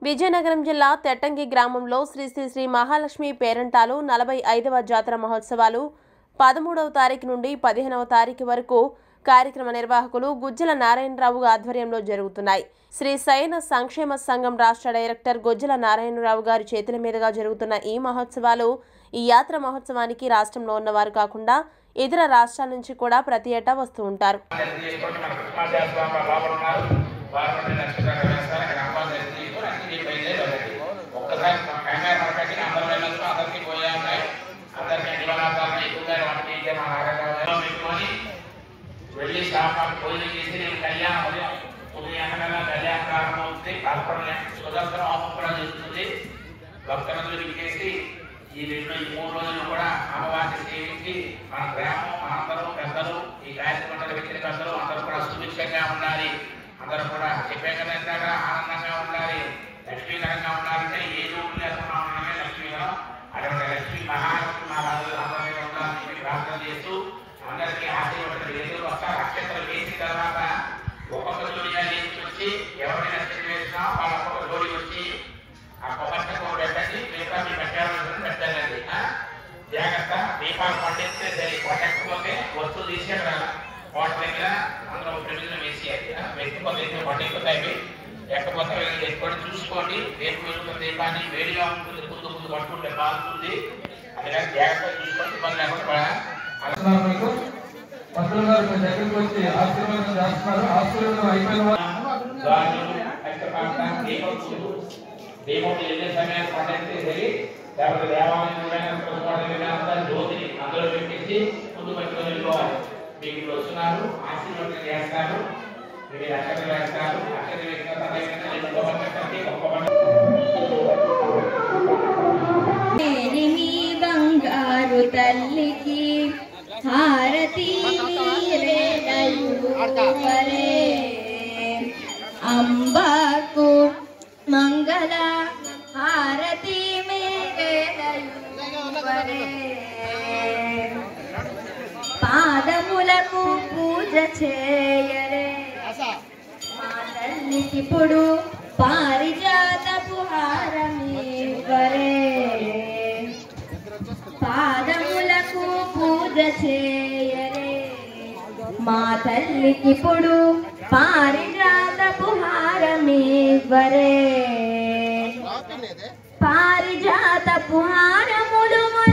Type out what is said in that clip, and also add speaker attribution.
Speaker 1: విజయనగరం జిల్లా తెట్టంగి గ్రామంలో శ్రీ శ్రీ శ్రీ మహాలక్ష్మి పేరంటాలు నలభై ఐదవ జాతర మహోత్సవాలు పదమూడవ తారీఖు నుండి పదిహేనవ తారీఖు వరకు కార్యక్రమ నిర్వాహకులు గుజ్జల నారాయణరావు ఆధ్వర్యంలో జరుగుతున్నాయి శ్రీ శయన సంక్షేమ సంఘం రాష్ట్ర డైరెక్టర్ గుజ్జల నారాయణరావు గారి చేతుల మీదుగా జరుగుతున్న ఈ మహోత్సవాలు ఈ యాత్ర మహోత్సవానికి రాష్ట్రంలో ఉన్నవారు కాకుండా ఇతర రాష్ట్రాల నుంచి కూడా ప్రతి ఏటా వస్తూ ఉంటారు
Speaker 2: దర్శనం చేసుకొని మన కృష్ణా చేస్తాం లోపల ఉన్నారు వారి నుండి నక్షత్రాలు వేస్తారు అక్కడ అమ్మాయి దర్శనం చేసుకొని అన్ని బయలుదేరి వెళ్ళండి ఒక్కసారి కంగారు పడకండి అందరూ వెళ్ళొచ్చు అందరికీ పోయా ఉన్నాయి అందరికీ నివాసాలను ఎక్కువగా వాటికి ఇచ్చే మన ఆరోగ్యంలో పెట్టుకొని వెళ్ళి శాపాలు భోజనం చేసి నేను కళ్యాణం ఉదయం తొమ్మిది గంటల కళ్యాణం ప్రారంభమవుతుంది కల్పన సుగంధం హోమం కూడా జరుగుతుంది భక్తులందరూ విచ్చేసి ఈ రెండు ఈ మూడు రోజులు కూడా అమ్మవారిని సేవించి మన గ్రామం మనందరం పెద్దలు ఈ కార్యక్రమంలో వ్యక్తుల పెద్దలు అందరూ కూడా సుభిక్షంగా ఉండాలి అందరూ కూడా చెప్పే కదా ఇందాక ఆనందంగా ఉండాలి లక్ష్మీకరంగా ఉండాలంటే ఏ రూపు లేకుండా ఉండడమే లక్ష్మీకరం అటువంటి లక్ష్మీ మహాలక్ష్మి మహారాజు అందరి మీద ఉండాలని చెప్పి ప్రార్థన చేస్తూ అందరికీ ఆశీర్వదం ఎదురు వస్తారు అక్షతలు వేసిన తర్వాత ఒక్కొక్క జోడిగా తీసుకొచ్చి ఎవరిని నష్టం వేసినా వాళ్ళ ఒక్కొక్క జోడి వచ్చి ఆ కొబ్బరి పెట్టండి మిగతా మీ పెట్టాలని పెట్టండి ఆ? జాగ్రత్త దీపాలు పండిస్తే సరే కొట్టకపోతే వస్తువు తీసుకెళ్ళాలి కోట దగ్గర అందులో ప్రమిదలు వేసేయాలి ఆ? వ్యక్తిగత అయితే పండిపోతాయి ఎక్కకపోతే ఎక్కడ చూసుకోండి రేపు వెళ్తున్న దీపాన్ని వేడిగా ఉంటుంది ముందు ముందు పట్టుకుంటే బాగుంటుంది అందుకని జాగ్రత్తగా చూసుకోండి ఇబ్బంది లేకుండా
Speaker 3: చేస్తున్నారు మీకు భక్తులు గారు మీ దగ్గరికి వచ్చి ఆశీర్వాదం చేస్తున్నారు ఆశీర్వాదం అయిపోయిన వారు
Speaker 2: గాజులు పంచపాత్ర దీపం దీపం వెళ్ళే సమయాన్ని పండితే సరి లేకపోతే దేవాలయం అంతా జ్యోతిని అందులో పెట్టేసి ముందు పట్టుకొని వెళ్ళిపోవాలి మీకు ఇప్పుడు వస్తున్నారు ఆశీర్వాదం చేస్తారు మీరు అక్షరం వేస్తారు అక్షరం వేసిన తర్వాత రెండు కొబ్బరి కట్టి ఒక కొబ్బరి
Speaker 4: మేరి మీ బంగారు తల్లికి హారతి నీరేనయువరే అంబాకు మంగళ హారతి మేరేనయువరే పాదములకు పూజ చేయరే మా తల్లికిప్పుడు పారిజాతపు హారమివ్వరే పాదములకు పూజ చేయరే మా తల్లికిప్పుడు పారిజాతపు హారమివ్వరే పారిజాతపు హారములు